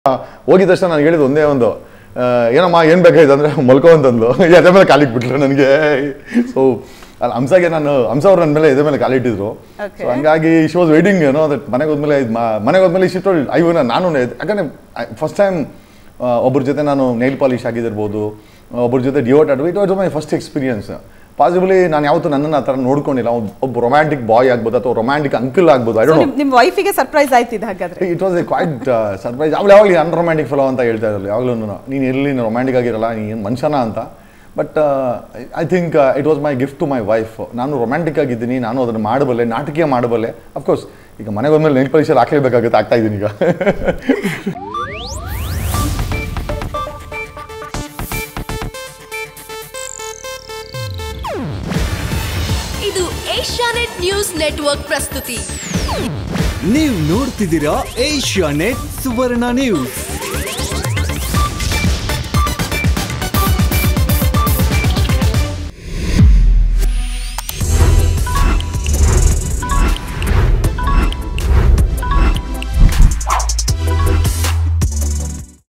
ಹೋಗಿದ ತಕ್ಷಣ ನಾನು ಹೇಳಿದ ಒಂದೇ ಒಂದು ಆ, ಏನಮ್ಮ ಏನು ಬೇಕಾಯ್ತು ಅಂದರೆ ಮಲ್ಕೋ ಅಂತಂದ್ಲು ಎದೆ ಮೇಲೆ ಕಾಲಿಗೆ ಬಿಟ್ಲು ನನಗೆ ಸೊ ಅಲ್ಲಿ ಹಂಸಾಗೆ ನಾನು ಹಂಸ ಅವ್ರು ನನ್ನ ಮೇಲೆ ಎದೆ ಮೇಲೆ ಕಾಲಿಟ್ಟಿದ್ರು Okay. ಸೊ ಹಂಗಾಗಿ ಶಿ ವಾಸ್ ವೇಟಿಂಗ್ ಏನೋ ದಟ್ ಮನೆಗೆ ಹೋದ್ಮೇಲೆ ಇದ್ ಮಾ- ಮನೆಗೆ ಹೋದ್ಮೇಲೆ ಇಷ್ಟು ಅಯ್ಯೋ ನಾನು ಎದ್- ಯಾಕಂದ್ರೆ ಫಸ್ಟ್ ಟೈಮ್ ಒಬ್ಬರ ಜೊತೆ ನಾನು ನೈಲ್ ಪಾಲಿಶ್ ಆಗಿದ್ದಿರ್ಬೋದು ಒಬ್ಬರ ಜೊತೆ ಡಿಯೋಟ್ ಆಡೋದು it was my first experience possibly ನಾನು ಯಾವತ್ತೂ ನನ್ನನ್ನು ಆ ಥರ ನೋಡ್ಕೊಂಡಿಲ್ಲ ಒಬ್ಬ- ಒಬ್ಬ ರೊಮ್ಯಾಂಟಿಕ್ ಬಾಯ್ ಆಗ್ಬೋದು ಅಥವಾ ರೊಮ್ಯಾಂಟಿಕ್ ಅಂಕಲ್ ಆಗ್ಬೋದು ಐ ಡೋಂಟ್ ನೋ ನಿಮ್ಮ ವೈಫಿಗೆ ಸರ್ಪ್ರೈಸ್ ಆಯ್ತಿದ್ದು ಹಾಗಾದ್ರೆ it was a quite surprise ಅವ್ಳು ಯಾವಾಗಲೂ ಅನ್ರೊಮ್ಯಾಂಟಿಕ್ ಫಿಲೋ ಅಂತ ಹೇಳ್ತಾ ಇರಲ್ಲ ಯಾವಾಗಲೂ ನೀನು ಎಲ್ಲಿ ರೊಮ್ಯಾಂಟಿಕ್ ಆಗಿರಲ್ಲ ನೀನು ಏನು ಮನುಷ್ಯನ ಅಂತ but I think it was my gift to my wife ನಾನು ರೊಮ್ಯಾಂಟಿಕ್ ಆಗಿದ್ದೀನಿ ನಾನು ಅದನ್ನು ಮಾಡಬಲ್ಲೆ ನಾಟಕೀಯ ಮಾಡಬಲ್ಲೆ ಅಫ್ಕೋರ್ಸ್ ಈಗ ಮನೆಗೆ ಬಂದ್ಮೇಲೆ ನೆಲ್ ಪರೀಕ್ಷೆ ಹಾಕ್ಲೇಬೇಕಾಗುತ್ತೆ ಆಗ್ತಾ ಇದ್ದೀನಿ ಈಗ ಇದು ಏಷ್ಯಾನೆಟ್ ನ್ಯೂಸ್ ನೆಟ್ವರ್ಕ್ ಪ್ರಸ್ತುತಿ ನೀವು ನೋಡ್ತಿದ್ದೀರಾ ಏಷ್ಯಾ ನೆಟ್ ಸುವರ್ಣ ನ್ಯೂಸ್